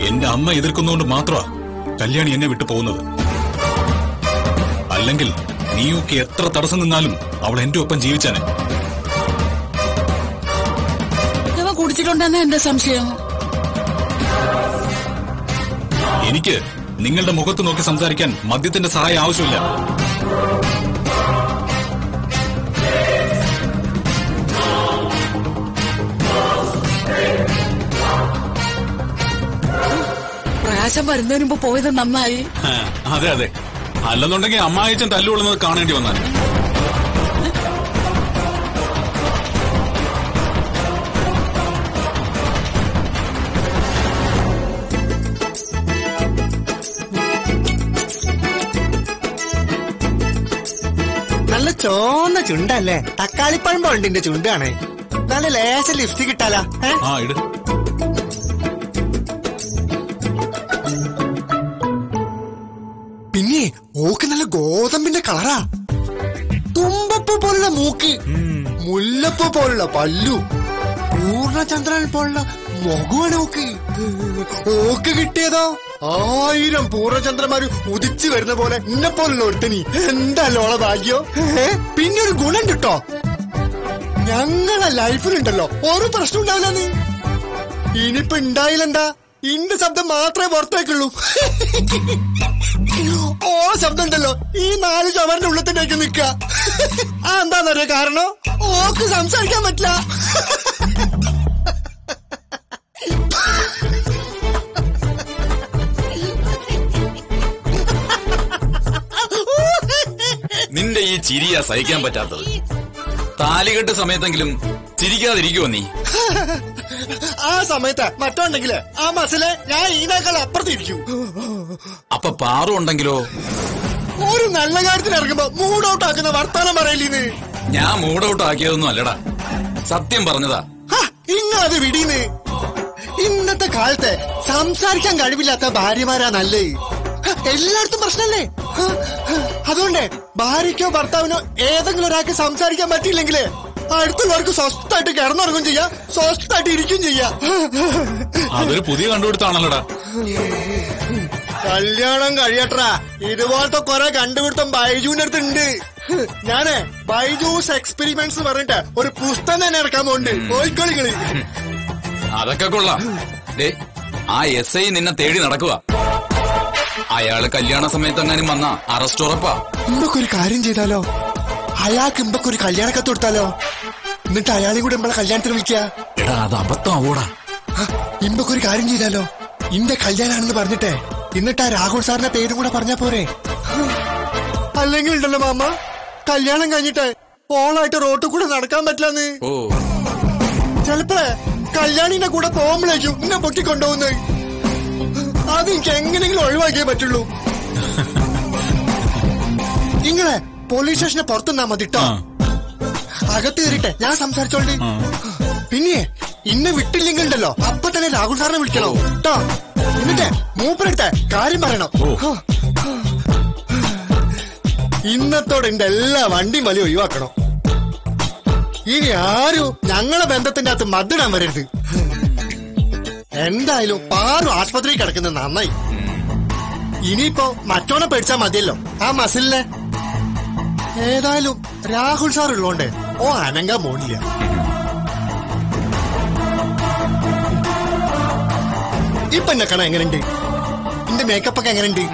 എന്റെ അമ്മ എതിർക്കുന്നതുകൊണ്ട് മാത്രമാ കല്യാണി എന്നെ വിട്ടു പോകുന്നത് അല്ലെങ്കിൽ നീയൊക്കെ എത്ര തടസ്സം നിന്നാലും അവൾ എന്റെ ഒപ്പം ജീവിച്ചാനെ ഇവ കുടിച്ചിട്ടുണ്ടെന്ന് എന്റെ സംശയം എനിക്ക് നിങ്ങളുടെ മുഖത്ത് നോക്കി സംസാരിക്കാൻ മദ്യത്തിന്റെ സഹായം ആവശ്യമില്ല പ്രകാശം വരുന്നതിന് മുമ്പ് പോയത് നന്നായി ആ, അതെ അതെ അല്ലെന്നുണ്ടെങ്കിൽ അമ്മായിച്ചൻ തല്ലുകൊള്ളുന്നത് കാണേണ്ടി വന്നാൽ നല്ല ചോന്ന ചുണ്ടല്ലേ തക്കാളിപ്പഴം പോണ്ടിന്റെ ചുണ്ടാണ് നല്ല ലേശ ലിഫ്റ്റ് കിട്ടാല ആ ഇട് പിന്നെ ഓക്ക് നല്ല ഗോതമ്പിന്റെ കളറാ തുമ്പപ്പൂ പോലുള്ള മൂക്ക് മുല്ലപ്പൂ പോലുള്ള പല്ലു പൂർണ്ണചന്ദ്രൻ പോലുള്ള മുഖമാണ് ഓക്ക് ഓക്ക് കിട്ടിയതോ ആയിരം പൂർണ്ണചന്ദ്രന്മാര് ഉദിച്ചു വരുന്ന പോലെ എന്നെ പോലുള്ള ഒരുത്തനി എന്താ ലോള ഭാഗ്യോ ഏ? പിന്നെ ഒരു ഗുണം കിട്ടോ ഞങ്ങളെ ലൈഫിലുണ്ടല്ലോ ഒരു പ്രശ്നം ഉണ്ടാവില്ല നീ ഇനിയിപ്പോ ഉണ്ടായില്ലെന്താ ഇന്റെ ശബ്ദം മാത്രമേ പുറത്തേക്കുള്ളൂ ഓ ശബ്ദം ഉണ്ടല്ലോ ഈ നാല് ചവറിന്റെ ഉള്ളിൽ തന്നെ നിക്ക ആ എന്താന്നറിയോ കാരണം ഓക്ക് സംസാരിക്കാൻ പറ്റില്ല നിന്റെ ഈ ചിരിയാ സഹിക്കാൻ പറ്റാത്തത് താലികെട്ട് സമയത്തെങ്കിലും ചിരിക്കാതിരിക്കുവോ നീ ആ സമയത്ത് മറ്റുണ്ടെങ്കില് ആ മസിലെ ഞാൻ ഈനേക്കാൾ അപ്പുറത്തിരിക്കും അപ്പൊ പാറു ഉണ്ടെങ്കിലോ ഒരു നല്ല കാര്യത്തിന് ഇറങ്ങുമ്പോ മൂഡ് ഔട്ട് ആക്കുന്ന വർത്താനം പറയലീന്ന് ഞാൻ മൂഡ് ഔട്ട് ആക്കിയതൊന്നും അല്ലടാ സത്യം പറഞ്ഞതാ ഇന്നത് വിടീന്ന് ഇന്നത്തെ കാലത്ത് സംസാരിക്കാൻ കഴിവില്ലാത്ത ഭാര്യമാരാ നല്ലേ ഹ, എല്ലായിടത്തും പ്രശ്നല്ലേ ഹ, ഹ, അതുകൊണ്ട് ഭാര്യയ്ക്കോ ഭർത്താവിനോ ഏതെങ്കിലും ഒരാൾക്ക് സംസാരിക്കാൻ പറ്റിയില്ലെങ്കില് അടുത്തുള്ളവർക്ക് സ്വസ്ഥായിട്ട് കിടന്നുറങ്ങും ചെയ്യാ സ്വസ്ഥായിട്ട് ഇരിക്കും ചെയ്യാ അതൊരു പുതിയ കണ്ടുപിടുത്താണല്ലോടാ കല്യാണം കഴിയട്ടാ ഇതുപോലത്തെ കൊറേ കണ്ടുപിടുത്തം ബൈജുവിന്റെ അടുത്തുണ്ട് ഞാനേ ബൈജൂസ് എക്സ്പെരിമെന്റ്സ് പറഞ്ഞിട്ട് ഒരു പുസ്തകം തന്നെ ഇറക്കാൻ പോകുന്നുണ്ട് പോയിക്കോളിങ്ങള് അതൊക്കെ കൊള്ളാം ദേ ആ എസ് ഐ നിന്നെ തേടി നടക്കുക അയാള് കല്യാണ സമയത്ത് എങ്ങാനും വന്ന അറസ്റ്റ് ഉറപ്പാ ഇമ്പക്കൊരു കാര്യം ചെയ്താലോ അയാൾക്ക് ഇമ്പക്കൊരു കല്യാണക്കത്ത് കൊടുത്താലോ എന്നിട്ട് അയാളെയും കൂടെ നമ്മളെ കല്യാണത്തിന് വിളിക്കുക എടാ അത് അബദ്ധമാവൂടാ ഇമ്പക്കൊരു കാര്യം ചെയ്താലോ ഇന്റെ കല്യാണാണെന്ന് പറഞ്ഞിട്ടേ എന്നിട്ട് ആ രാഹുൽ സാറിന്റെ പേരും കൂടെ പറഞ്ഞാ പോരെ അല്ലെങ്കിൽ ഉണ്ടല്ലോ മാമ കല്യാണം കഴിഞ്ഞിട്ട് ഓളായിട്ട് റോട്ടിൽ കൂടെ നടക്കാൻ പറ്റില്ലെന്ന് ഓ ചെലപ്പോ കല്യാണിന്റെ കൂടെ പോകുമ്പോഴേക്കും എന്നെ പൊക്കിക്കൊണ്ടുപോകുന്നത് അത് എനിക്ക് എങ്ങനെയെങ്കിലും ഒഴിവാക്കിയേ പറ്റുള്ളൂ നിങ്ങളെ പോലീസ് സ്റ്റേഷന് പുറത്തുനിന്നാ മതിട്ടോ ആ. അകത്ത് കയറിട്ടെ ഞാൻ സംസാരിച്ചോണ്ട് പിന്നെ ഇന്നെ വിട്ടില്ലെങ്കിൽ ഉണ്ടല്ലോ അപ്പൊ തന്നെ രാഹുൽ സാറിനെ വിളിക്കണോ കേട്ടോ എന്നിട്ട് മൂപ്പരെടുത്ത കാര്യം പറയണം ഇന്നത്തോടെ എന്റെ എല്ലാ വണ്ടിയും വലിയ ഒഴിവാക്കണം ഇനി ആരും ഞങ്ങളെ ബന്ധത്തിന്റെ അകത്ത് മദ്ദിടാൻ വരരുത് എന്തായാലും പാറു ആസ്പത്രിയിൽ കിടക്കുന്നത് നന്നായി ഇനിയിപ്പോ മറ്റോനെ പേടിച്ചാ മതിയല്ലോ ആ മസിലിനെ ഏതായാലും രാഹുൽ സാർ ഉള്ളോണ്ട് ഓ അനങ്ങാൻ പോണില്ല ഇപ്പൊ എന്നെ കാണാൻ എങ്ങനെയുണ്ട് എന്റെ മേക്കപ്പ് ഒക്കെ എങ്ങനെയുണ്ട്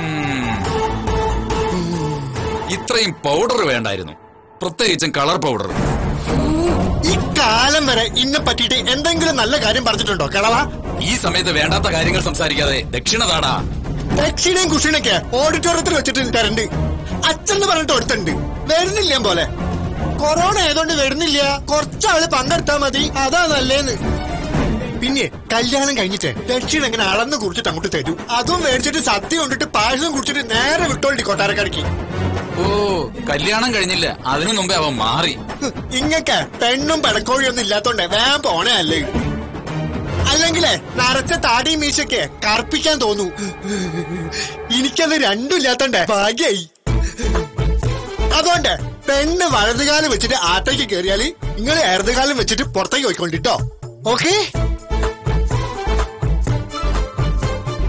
ഇത്രയും പൗഡർ വേണ്ടായിരുന്നു പ്രത്യേകിച്ചും കളർ പൗഡർ ഈ കാലം വരെ ഇന്നെ പറ്റിയിട്ട് എന്തെങ്കിലും നല്ല കാര്യം പറഞ്ഞിട്ടുണ്ടോ കളവ ഈ സമയത്ത് വേണ്ടാത്ത കാര്യങ്ങൾ സംസാരിക്കാതെ ദക്ഷിണ താടാ ദക്ഷിണയും കുഷിണൊക്കെ ഓഡിറ്റോറിയത്തിൽ വെച്ചിട്ട് തരണ്ട് അച്ഛന്ന് പറഞ്ഞിട്ട് ഒരുത്തുണ്ട് വരുന്നില്ല പോലെ കൊറോണ ആയതുകൊണ്ട് വരുന്നില്ല കുറച്ചാള് പങ്കെടുത്താ മതി അതാ നല്ലേന്ന് പിന്നെ കല്യാണം കഴിഞ്ഞിട്ട് ദക്ഷിണ എങ്ങനെ അളന്ന് കുറിച്ചിട്ട് അങ്ങോട്ട് തരൂ അതും മേടിച്ചിട്ട് സദ്യ കൊണ്ടിട്ട് പായസം കുടിച്ചിട്ട് നേരെ വിട്ടോണ്ടി കൊട്ടാരക്കടയ്ക്ക് ഓ കല്യാണം കഴിഞ്ഞില്ല അതിനു മുമ്പേ അവൻ മാറി ഇങ്ങക്ക് പെണ്ണും പെടക്കോഴിയൊന്നും ഇല്ലാത്തോണ്ട് വേഗം പോണേ അല്ലേ അല്ലെങ്കിലേ നരച്ച താടിയും മീശയ്ക്ക് കറുപ്പിക്കാൻ തോന്നൂ എനിക്കത് രണ്ടും ഇല്ലാത്തോണ്ട് ഭാഗ്യായി അതുകൊണ്ട് പെണ്ണ് വലതുകാലം വെച്ചിട്ട് ആട്ടയ്ക്ക് കയറിയാല് നിങ്ങൾ ഇടതുകാലം വെച്ചിട്ട് പുറത്തേക്ക് പോയിക്കൊണ്ടിട്ടോ ഓക്കേ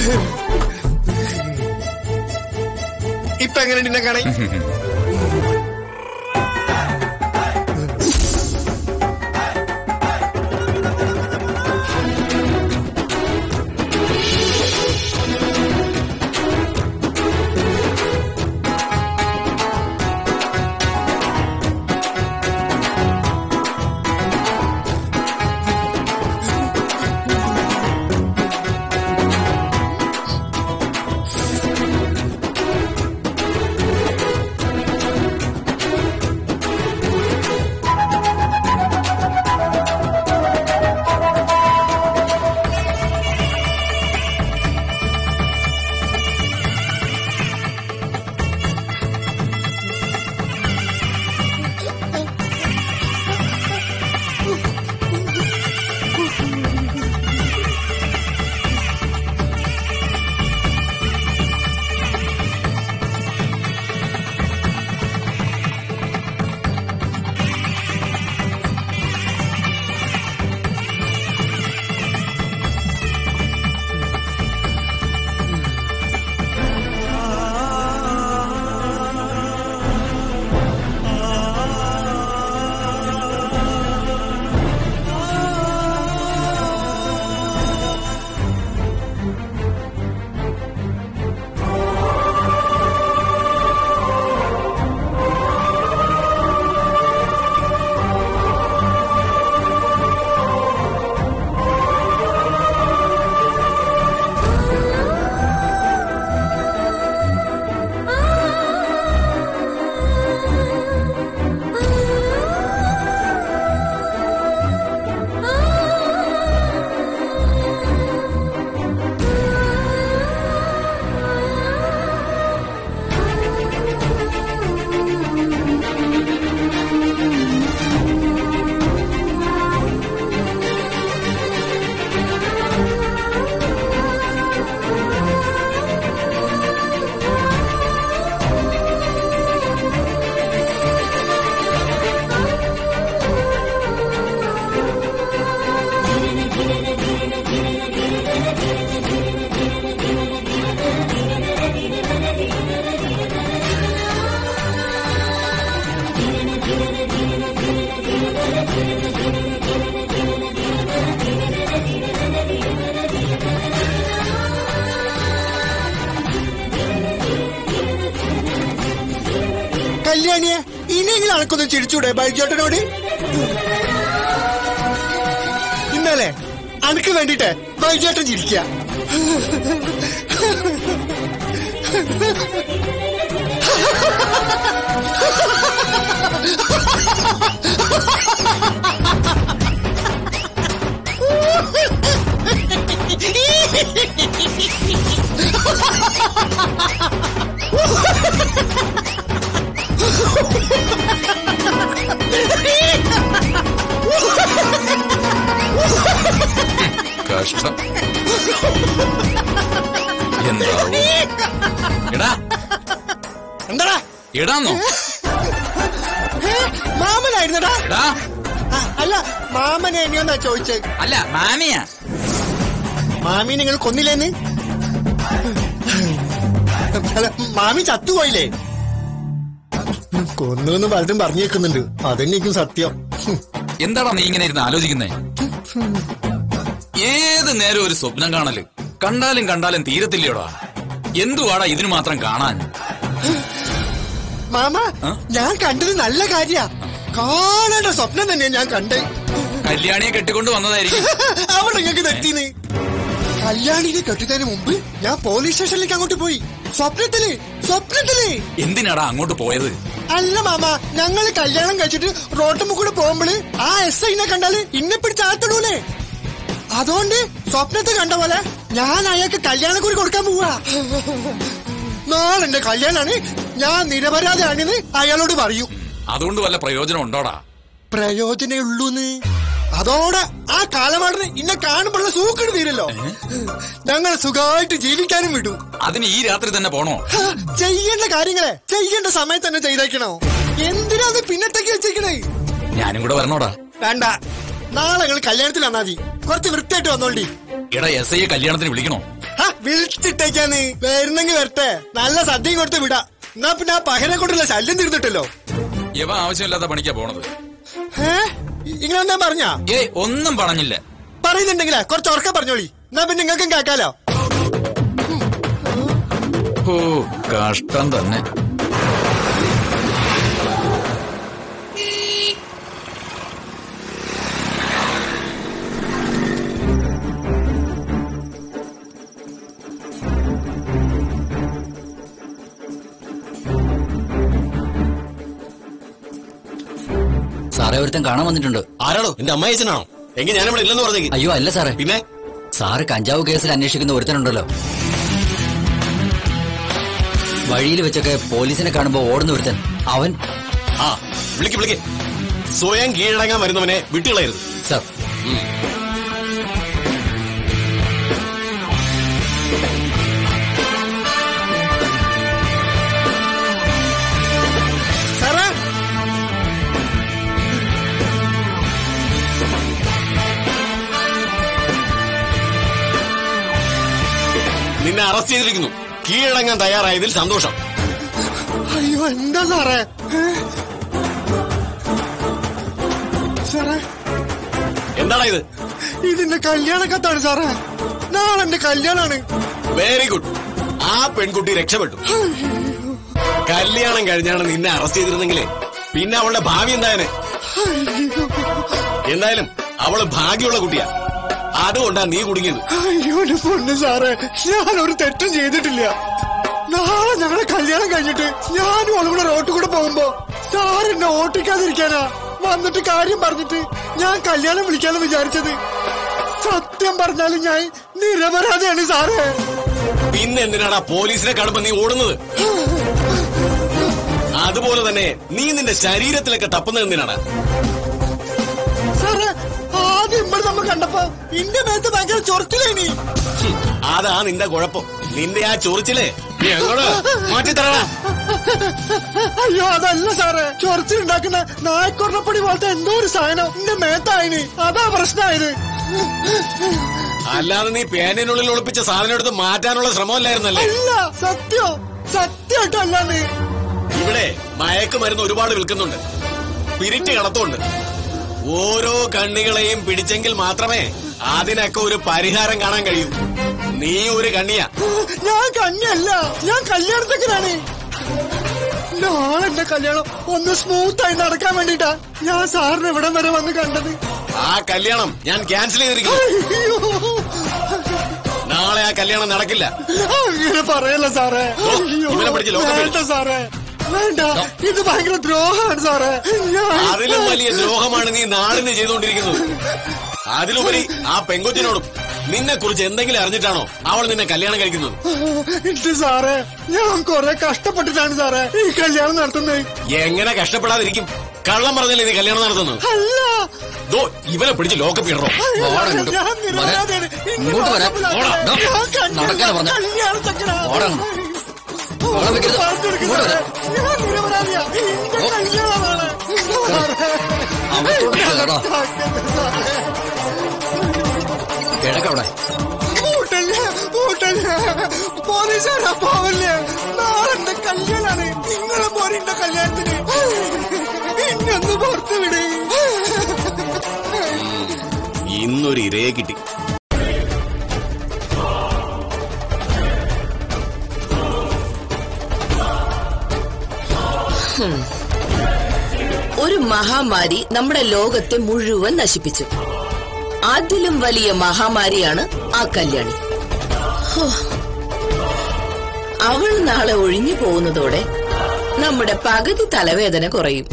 ഇപ്പൊ എങ്ങനെയുണ്ട് എന്നെ കാണാൻ കല്യാണിയെ ഇനിയെങ്കിലും അനക്കൊന്ന് ചിരിച്ചൂടെ ബൈജോട്ടനോട് ഇന്നലെ അനക്ക് വേണ്ടിട്ട് ബൈജോട്ടൻ ചിരിക്ക കഷ്ടം എന്താവും എടാ എന്താടാ എടാന്നോ ഏ, മാമനായിരുന്നടാ എടാ ആ, അല്ല മാമനെ എന്നെയൊന്നാ ചോദിച്ചത് അല്ല മാമിയാ മാമി നിങ്ങൾ കൊന്നില്ലേന്ന് അല്ല മാമി ചത്തുപോയില്ലേ കൊന്നു എന്ന് പലരും പറഞ്ഞേക്കുന്നുണ്ട് അതെന്നെക്കും സത്യം എന്താടാ നീ ഇങ്ങനെ ഇരുന്ന് ആലോചിക്കുന്നേ ഏത് നേരം ഒരു സ്വപ്നം കാണല് കണ്ടാലും കണ്ടാലും തീരത്തില്ലയോടാ എന്തുവാടാ ഇതിനു മാത്രം കാണാൻ മാമ ആ? ഞാൻ കണ്ടത് നല്ല കാര്യ കാണേണ്ട സ്വപ്നം തന്നെ ഞാൻ കണ്ടേ കല്യാണിയെ കെട്ടിക്കൊണ്ട് വന്നതായിരിക്കും അവിടെ നിങ്ങൾക്ക് തെറ്റീന്ന് കല്യാണിനെ കെട്ടുന്നതിന് മുമ്പ് ഞാൻ പോലീസ് സ്റ്റേഷനിലേക്ക് അങ്ങോട്ട് പോയി സ്വപ്നത്തില് സ്വപ്നത്തില് എന്തിനാടാ അങ്ങോട്ട് പോയത് അല്ല മാമ ഞങ്ങള് കല്യാണം കഴിച്ചിട്ട് റോട്ടുമ്പോ കൂടെ പോകുമ്പോള് ആ എസ് ഐനെ കണ്ടാല് ഇന്നെ പിടിച്ച് ആത്തിടൂലേ അതുകൊണ്ട് സ്വപ്നത്തെ കണ്ട പോലെ ഞാൻ അയാൾക്ക് കല്യാണക്കുറി കൊടുക്കാൻ പോവാ നാളെ എന്റെ കല്യാണാണ് ഞാൻ നിരപരാധിയാണെന്ന് അയാളോട് പറയൂ അതുകൊണ്ട് വല്ല പ്രയോജനം ഉണ്ടോടാ പ്രയോജനേ ഉള്ളൂന്ന് അതോടെ ആ കാലമാടിന് ഇന്നെ കാണുമ്പോഴുള്ള സൂക്കട് തീരല്ലോ ഞങ്ങൾ സുഖമായിട്ട് ജീവിക്കാനും വിടൂ അതിന് ഈ രാത്രി തന്നെ പോണോ ഹാ, ചെയ്യേണ്ട കാര്യങ്ങളെ ചെയ്യേണ്ട സമയത്ത് തന്നെ ചെയ്തേക്കണോ എന്തിനാ അത് പിന്നത്തേക്ക് വെച്ചേക്കണേ ഞാനും കൂടെ വരണോടാ വേണ്ട നാളെ നിങ്ങൾ കല്യാണത്തിൽ വന്നാ മതി കുറച്ച് വൃത്തിയായിട്ട് വന്നോണ്ടി എടാ എസ് ഐയെ കല്യാണത്തിന് വിളിക്കണോ ഹാ, വിളിച്ചിട്ടേക്കാന്ന് വരുന്നെങ്കി വരട്ടെ നല്ല സദ്യയും കൊടുത്ത് വിടാ എന്നാ പിന്നെ ആ പകനെ കൊണ്ടുള്ള ശല്യം തീർന്നിട്ടല്ലോ ഇവ ആവശ്യമില്ലാത്ത പണിക്കാ പോണത് ഏ ഇങ്ങനെ എന്താ പറഞ്ഞാ ഏയ് ഒന്നും പറഞ്ഞില്ല പറയുന്നുണ്ടെങ്കിലേ കുറച്ച് ഉറക്കെ പറഞ്ഞോളി എന്നാ പിന്നെ നിങ്ങൾക്കും കേക്കാലോ ഓ കഷ്ടം തന്നെ സാറേ ഒരുത്തൻ കാണാൻ വന്നിട്ടുണ്ട് ആരാണോ എന്റെ അമ്മായിച്ചനാണോ എങ്കിൽ ഞാനിവിടെ ഇല്ലെന്ന് പറഞ്ഞേക്ക് അയ്യോ അല്ല സാറേ പിന്നെ സാറ് കഞ്ചാവ് കേസിൽ അന്വേഷിക്കുന്ന ഒരുത്തനുണ്ടല്ലോ വഴിയിൽ വെച്ചൊക്കെ പോലീസിനെ കാണുമ്പോ ഓടുന്ന ഒരുത്തൻ അവൻ ആ വിളിക്ക് വിളിക്ക് സ്വയം കീഴടങ്ങാൻ വരുന്നവനെ വിട്ടുകളയരുത് സാർ സാറേ നിന്നെ അറസ്റ്റ് ചെയ്തിരിക്കുന്നു കീഴടങ്ങാൻ തയ്യാറായതിൽ സന്തോഷം അയ്യോ എന്താ സാറേ ഏ? സാറേ എന്താടാ ഇത് ഇതിന്റെ കല്യാണ കത്താണ് സാറേ നാളെ എന്റെ കല്യാണാണ് വെരി ഗുഡ് ആ പെൺകുട്ടി രക്ഷപ്പെട്ടു കല്യാണം കഴിഞ്ഞാണ് നിന്നെ അറസ്റ്റ് ചെയ്തിരുന്നെങ്കിലേ പിന്നെ അവളുടെ ഭാവി എന്തായനെ എന്തായാലും അവള് ഭാഗ്യമുള്ള കുട്ടിയാ അതുകൊണ്ടാ നീ കുടുങ്ങിയത് അയ്യോ എന്റെ പൊന്ന് സാറേ ഞാൻ ഒരു തെറ്റും ചെയ്തിട്ടില്ല നാളെ ഞങ്ങളെ കല്യാണം കഴിഞ്ഞിട്ട് ഞാനും അവളും കൂടെ റോട്ടിൽ കൂടെ പോകുമ്പോ സാർ എന്നെ ഓട്ടിക്കാതിരിക്കാനാ വന്നിട്ട് കാര്യം പറഞ്ഞിട്ട് ഞാൻ കല്യാണം വിളിക്കാന്ന് വിചാരിച്ചത് സത്യം പറഞ്ഞാലും ഞാൻ നിരപരാധിയാണ് സാറേ പിന്നെ എന്തിനാടാ പോലീസിനെ കാണുമ്പോ നീ ഓടുന്നത് അതുപോലെ തന്നെ നീ നിന്റെ ശരീരത്തിലൊക്കെ തപ്പുന്നത് എന്തിനാണ് സാറേ ആദ്യം ഇവിടെ നമ്മൾ കണ്ടപ്പോ ഇന്റെ മേത്ത് ഭയങ്കര ചൊറിച്ചിലേനി ഹും, അതാ നിന്റെ കുഴപ്പം നിന്റെ ആ ചൊറിച്ചിലേ നീ എങ്ങോട്ട് മാറ്റിത്തരണ അയ്യോ അതല്ല സാറേ ചൊറിച്ചിലുണ്ടാക്കുന്ന നായക്കൊറപ്പടി പോലത്തെ എന്തോ ഒരു സാധനം എന്റെ മേത്തായിന് അതാ പ്രശ്നമായത് അല്ലാതെ നീ പേനിനുള്ളിൽ ഒളിപ്പിച്ച സാധനം എടുത്ത് മാറ്റാനുള്ള ശ്രമമല്ലായിരുന്നല്ലേ അല്ല സത്യം സത്യമായിട്ടല്ലാന്ന് ഇവിടെ മയക്കുമരുന്ന് ഒരുപാട് വിൽക്കുന്നുണ്ട് പിരിറ്റ് കടത്തുണ്ട് ഓരോ കണ്ണികളെയും പിടിച്ചെങ്കിൽ മാത്രമേ അതിനൊക്കെ ഒരു പരിഹാരം കാണാൻ കഴിയൂ നീ ഒരു കണ്ണിയാ ഞാൻ കണ്ണിയല്ല ഞാൻ കല്യാണത്തൊക്കെയാണ് നാളെ എന്റെ കല്യാണം ഒന്ന് സ്മൂത്ത് ആയി നടക്കാൻ വേണ്ടിട്ടാ ഞാൻ സാറിന് ഇവിടം വരെ വന്ന് കണ്ടത് ആ കല്യാണം ഞാൻ ക്യാൻസൽ ചെയ്തിരിക്കുന്നു അയ്യോ നാളെ ആ കല്യാണം നടക്കില്ല അങ്ങനെ പറയല്ല സാറേ ഓ, അയ്യോ, ഇവനെ പിടിച്ച് ലോകം വേണ്ട പിടിച്ച്. സാറേ വേണ്ട ഇത് ഭയങ്കര ദ്രോഹമാണ് സാറേ ഞാൻ അതിലും വലിയ ദ്രോഹമാണ് നീ നാടിന് ചെയ്തുകൊണ്ടിരിക്കുന്നത് അതിലുപരി ആ പെങ്കൊച്ചിനോടും നിന്നെ കുറിച്ച് എന്തെങ്കിലും അറിഞ്ഞിട്ടാണോ അവൾ നിന്നെ കല്യാണം കഴിക്കുന്നത് ഇത് സാറേ ഞാൻ കൊറേ കഷ്ടപ്പെട്ടിട്ടാണ് സാറേ ഈ കല്യാണം നടത്തുന്നത് എങ്ങനെ കഷ്ടപ്പെടാതിരിക്കും കള്ളം പറഞ്ഞല്ലേ നീ കല്യാണം നടത്തുന്നത് അല്ല ദോ ഇവനെ പിടിച്ച് ലോക്കപ്പ് ഇടറോ അയ്യോ, ഓടാ ഇങ്ങോട്ട്. ഞാൻ നിരപരാധിയാണ്. ഇങ്ങോട്ട് വരാം. ഇങ്ങോട്ട് ഓടാ. ഞാൻ കണ്ടില്ല. നടക്കാനാ പറഞ്ഞെ. കല്യാണത്തൊക്കെയാ. ഓടാ അങ്ങോട്ട്. ഓടാൻ വെക്കരുത്. പറഞ്ഞു കൊടുക്ക് ഇങ്ങോട്ട് സാറേ. ഞാൻ നിരപരാധിയാ. എന്റെ ഓ. കല്യാണമാണ്. അവത്തോട് കേടാ കിഴക്കവിടെ കൂട്ടല്ലേ കൂട്ടല്ലേ പോലീസുകാരാ പോവല്ലേ നാളെ എന്റെ കല്യാണാണ് നിങ്ങളെ മോനിന്റെ കല്യാണത്തിന് ഇന്നൊന്ന് പുറത്തു വിട് ഇന്നൊരു ഇരയെ കിട്ടി ഒരു മഹാമാരി നമ്മുടെ ലോകത്തെ മുഴുവൻ നശിപ്പിച്ചു അതിലും വലിയ മഹാമാരിയാണ് ആ കല്യാണി ഹോ. അവൾ നാളെ ഒഴിഞ്ഞു പോകുന്നതോടെ നമ്മുടെ പകുതി തലവേദന കുറയും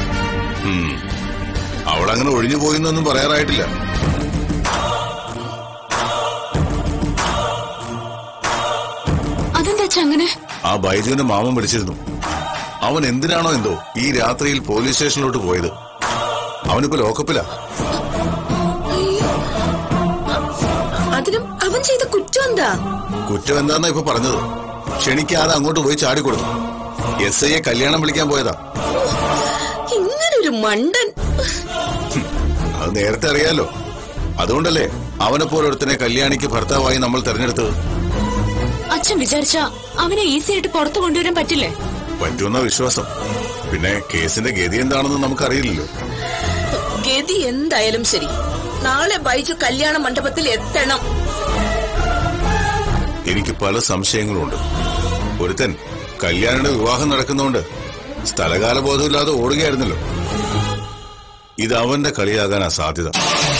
അവളങ്ങനെ ഒഴിഞ്ഞു പോയിന്നൊന്നും പറയാറായിട്ടില്ല അതെന്താ അങ്ങനെ ആ ബൈജുവിന്റെ മാമൻ വിളിച്ചിരുന്നു അവൻ എന്തിനാണോ എന്തോ ഈ രാത്രിയിൽ പോലീസ് സ്റ്റേഷനിലോട്ട് പോയത് അവനിപ്പോ ലോക്കപ്പിലാ അതിനും അവൻ ചെയ്ത കുറ്റം എന്താ കുറ്റം എന്താന്നാ ഇപ്പൊ പറഞ്ഞത് ക്ഷണിക്കാതെ അങ്ങോട്ട് പോയി ചാടിക്കൊടുത്തു എസ് ഐയെ കല്യാണം വിളിക്കാൻ പോയതാ ഇങ്ങനൊരു മണ്ടൻ അത് നേരത്തെ അറിയാലോ അതുകൊണ്ടല്ലേ അവനെ പോലെ ഒരുത്തനെ കല്യാണിക്ക് ഭർത്താവായി നമ്മൾ തെരഞ്ഞെടുത്തത് അച്ഛൻ വിചാരിച്ച അവനെ ഈസി ആയിട്ട് പുറത്തു കൊണ്ടുവരാൻ പറ്റില്ലേ പറ്റുമെന്ന വിശ്വാസം പിന്നെ കേസിന്റെ ഗതി എന്താണെന്ന് നമുക്കറിയില്ലല്ലോ ഗതി എന്തായാലും ശരി നാളെ ബൈജു കല്യാണ മണ്ഡപത്തിൽ എത്തണം എനിക്ക് പല സംശയങ്ങളുണ്ട് ഒരുത്തൻ കല്യാണിയുടെ വിവാഹം നടക്കുന്നോണ്ട് സ്ഥലകാല ബോധമില്ലാതെ ഓടുകയായിരുന്നല്ലോ ഇത് അവന്റെ കളിയാകാനാ സാധ്യത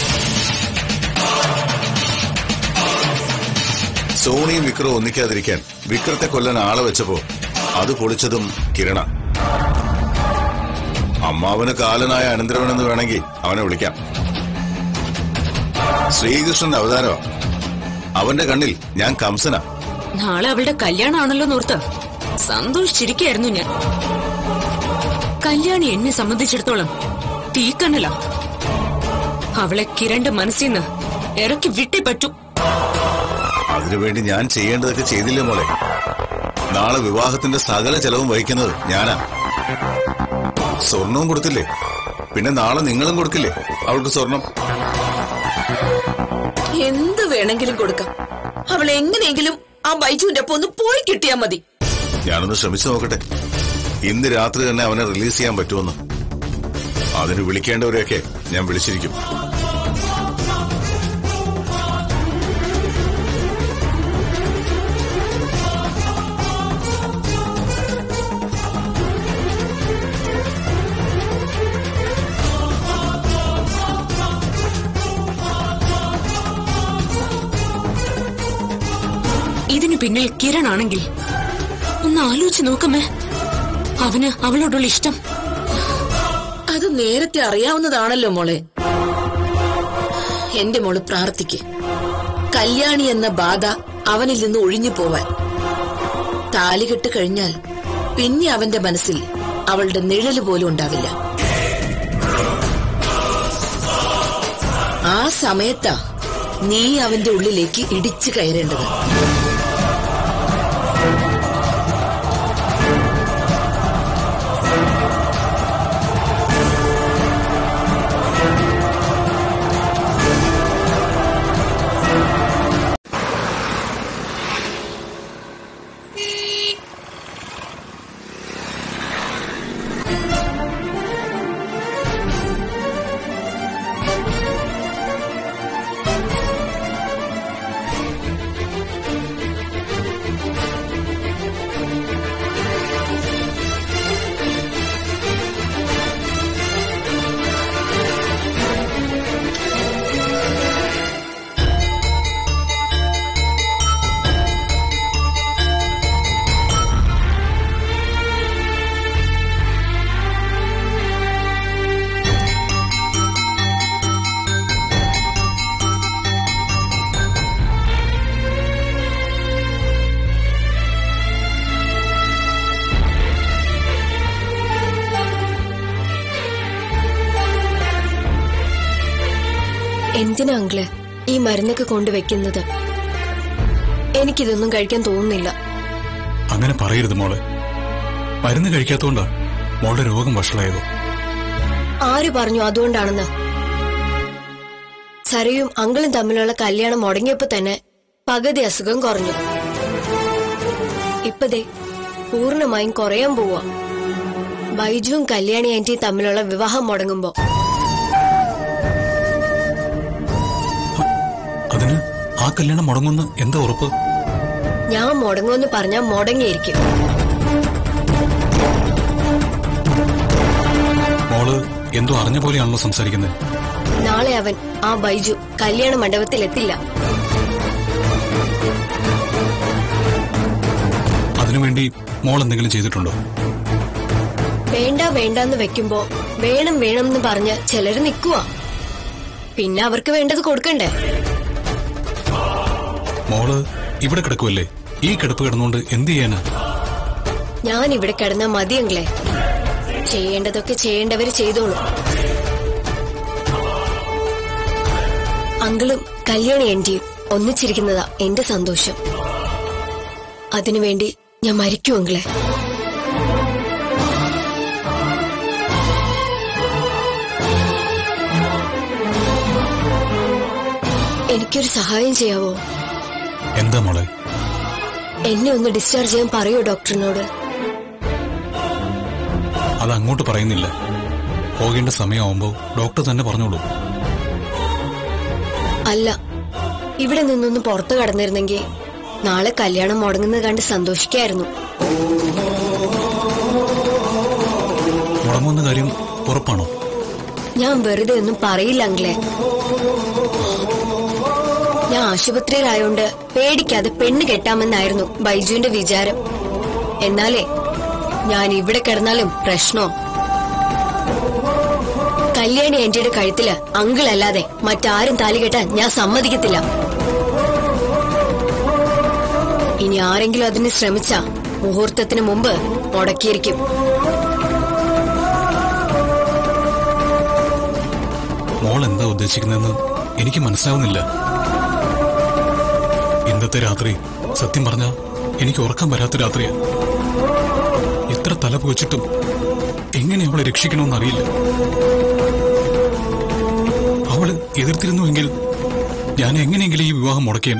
സോണിയും വിക്രവും ഒന്നിക്കാതിരിക്കാൻ വിക്രത്തെ കൊല്ലാൻ ആളെ വെച്ചപ്പോ അത് പൊളിച്ചതും കിരണ അമ്മാവന് കാലനായ അനന്തരവനെന്ന് വേണമെങ്കിൽ അവനെ വിളിക്കാം ശ്രീകൃഷ്ണന്റെ അവതാരമാ അവന്റെ കണ്ണിൽ ഞാൻ കംസനാ നാളെ അവളുടെ കല്യാണമാണല്ലോ നോർത്ത് സന്തോഷിച്ചിരിക്കായിരുന്നു ഞാൻ കല്യാണി എന്നെ സംബന്ധിച്ചിടത്തോളം തീക്കണ്ണല അവളെ കിരണ്ട മനസ്സിന്ന് ഇറക്കി വിട്ടേ പറ്റൂ അതിനുവേണ്ടി ഞാൻ ചെയ്യേണ്ടതൊക്കെ ചെയ്തില്ലേ മോളെ നാളെ വിവാഹത്തിന്റെ സകല ചെലവും വഹിക്കുന്നത് ഞാനാ സ്വർണവും കൊടുത്തില്ലേ പിന്നെ നാളെ നിങ്ങളും കൊടുക്കില്ലേ അവൾക്ക് സ്വർണം എന്ത് വേണമെങ്കിലും കൊടുക്കാം അവൾ എങ്ങനെയെങ്കിലും ആ ബൈജുവിന്റെ ഒപ്പം ഒന്ന് പോയി കിട്ടിയാ മതി ഞാനൊന്ന് ശ്രമിച്ചു നോക്കട്ടെ ഇന്ന് രാത്രി തന്നെ അവനെ റിലീസ് ചെയ്യാൻ പറ്റുമെന്ന് അതിന് വിളിക്കേണ്ടവരെയൊക്കെ ഞാൻ വിളിച്ചിരിക്കും ഇതിനു പിന്നിൽ കിരൺ ആണെങ്കിൽ ഒന്ന് ആലോചിച്ച് നോക്കമ്മേ അവന് അവളോടുള്ള ഇഷ്ടം അത് നേരത്തെ അറിയാവുന്നതാണല്ലോ മോളെ എന്റെ മോള് പ്രാർത്ഥിക്ക് കല്യാണി എന്ന ബാധ അവനിൽ നിന്ന് ഒഴിഞ്ഞു പോവാൻ താലികെട്ട് കഴിഞ്ഞാൽ പിന്നെ അവന്റെ മനസ്സിൽ അവളുടെ നിഴല് പോലും ഉണ്ടാവില്ല ആ സമയത്താ നീ അവന്റെ ഉള്ളിലേക്ക് ഇടിച്ചു കയറേണ്ടത് എന്തിനാ അങ്കിള് ഈ മരുന്നൊക്കെ കൊണ്ടുവെക്കുന്നത് എനിക്കിതൊന്നും കഴിക്കാൻ തോന്നുന്നില്ല അങ്ങനെ പറയരുത് മോളെ മരുന്ന് കഴിക്കാത്തോണ്ടാ മോളുടെ രോഗം വഷളായത് ആര് പറഞ്ഞു അതുകൊണ്ടാണെന്ന് സരയും അങ്കിളും തമ്മിലുള്ള കല്യാണം മുടങ്ങിയപ്പോ തന്നെ പകുതി അസുഖം കുറഞ്ഞു ഇപ്പതേ പൂർണ്ണമായും കുറയാൻ പോവാ ബൈജുവും കല്യാണി ആന്റിയും തമ്മിലുള്ള വിവാഹം മുടങ്ങുമ്പോ അതിന് ആ കല്യാണം മുടങ്ങുമെന്ന് എന്താ ഉറപ്പ് ഞാൻ മുടങ്ങുമെന്ന് പറഞ്ഞാൽ മുടങ്ങിയിരിക്കും മോള് എന്തോ അറിഞ്ഞ പോലെയാണല്ലോ സംസാരിക്കുന്നത് നാളെ അവൻ ആ ബൈജു കല്യാണ മണ്ഡപത്തിൽ എത്തില്ല അതിനുവേണ്ടി മോൾ എന്തെങ്കിലും ചെയ്തിട്ടുണ്ടോ വേണ്ട വേണ്ടെന്ന് വെക്കുമ്പോ വേണം വേണം എന്ന് പറഞ്ഞ് ചിലര് നിക്കുവാ പിന്നെ അവർക്ക് വേണ്ടത് കൊടുക്കണ്ടേ മോള് ഇവിടെ കിടക്കുമല്ലേ ഈ കിടപ്പ് കിടന്നുകൊണ്ട് എന്ത് ചെയ്യാനാ ഞാൻ ഇവിടെ കിടന്ന മതിയെങ്കിലേ ചെയ്യേണ്ടതൊക്കെ ചെയ്യേണ്ടവര് ചെയ്തോളൂ അങ്കിളും കല്യാണി എന്റെയും ഒന്നിച്ചിരിക്കുന്നതാ എന്റെ സന്തോഷം അതിനുവേണ്ടി ഞാൻ മരിക്കും അങ്കിളെ എനിക്കൊരു സഹായം ചെയ്യാവോ എന്താ മോളെ എന്നെ ഒന്ന് ഡിസ്ചാർജ് ചെയ്യാൻ പറയൂ ഡോക്ടറിനോട് അത് അങ്ങോട്ട് പറയുന്നില്ല പോകേണ്ട സമയമാവുമ്പോ ഡോക്ടർ തന്നെ പറഞ്ഞോളൂ അല്ല ഇവിടെ നിന്നൊന്ന് പുറത്തു കടന്നിരുന്നെങ്കിൽ നാളെ കല്യാണം മുടങ്ങുന്നത് കണ്ട് സന്തോഷിക്കായിരുന്നു മുടങ്ങുന്ന കാര്യം ഉറപ്പാണോ ഞാൻ വെറുതെ ഒന്നും പറയില്ല അങ്കിളെ ഞാൻ ആശുപത്രിയിലായോണ്ട് പേടിക്കാതെ പെണ്ണ് കെട്ടാമെന്നായിരുന്നു ബൈജുവിന്റെ വിചാരം എന്നാലേ ഞാൻ ഇവിടെ കിടന്നാലും പ്രശ്നോ കല്യാണി എന്റെയുടെ കഴുത്തില് അങ്കിളല്ലാതെ മറ്റാരും താലി കെട്ടാൻ ഞാൻ സമ്മതിക്കത്തില്ല ഇനി ആരെങ്കിലും അതിന് ശ്രമിച്ച മുഹൂർത്തത്തിന് മുമ്പ് മുടക്കിയിരിക്കും മോൾ എന്താ ഉദ്ദേശിക്കുന്നതെന്ന് എനിക്ക് മനസ്സിലാവുന്നില്ല ഇന്നത്തെ രാത്രി സത്യം പറഞ്ഞ എനിക്ക് ഉറക്കം വരാത്ത രാത്രിയാ എത്ര തല പുകച്ചിട്ടും എങ്ങനെ അവളെ രക്ഷിക്കണമെന്ന് അറിയില്ല അവള് എതിർത്തിരുന്നുവെങ്കിൽ ഞാൻ എങ്ങനെയെങ്കിലും ഈ വിവാഹം മുടക്കിയേനെ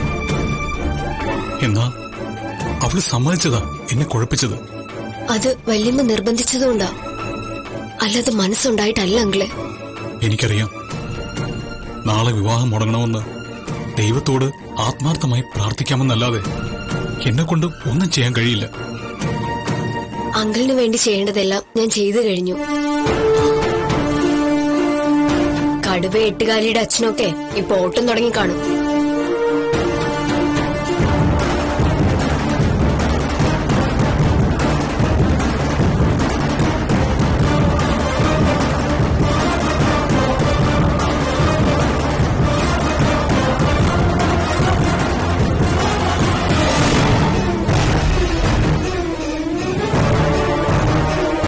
എന്നാ അവള് സമ്മതിച്ചതാ എന്നെ കുഴപ്പിച്ചത് അത് വല്യമ്മ നിർബന്ധിച്ചതുകൊണ്ടാ അല്ലാതെ മനസ്സുണ്ടായിട്ടല്ല അങ്കിളെ എനിക്കറിയാം നാളെ വിവാഹം മുടങ്ങണമെന്ന് ദൈവത്തോട് ആത്മാർത്ഥമായി പ്രാർത്ഥിക്കാമെന്നല്ലാതെ എന്നെ കൊണ്ട് ഒന്നും ചെയ്യാൻ കഴിയില്ല അങ്കിളിന് വേണ്ടി ചെയ്യേണ്ടതെല്ലാം ഞാൻ ചെയ്തു കഴിഞ്ഞു കടുവ എട്ടുകാലിയുടെ അച്ഛനൊക്കെ ഇപ്പൊ ഓട്ടം തുടങ്ങി കാണും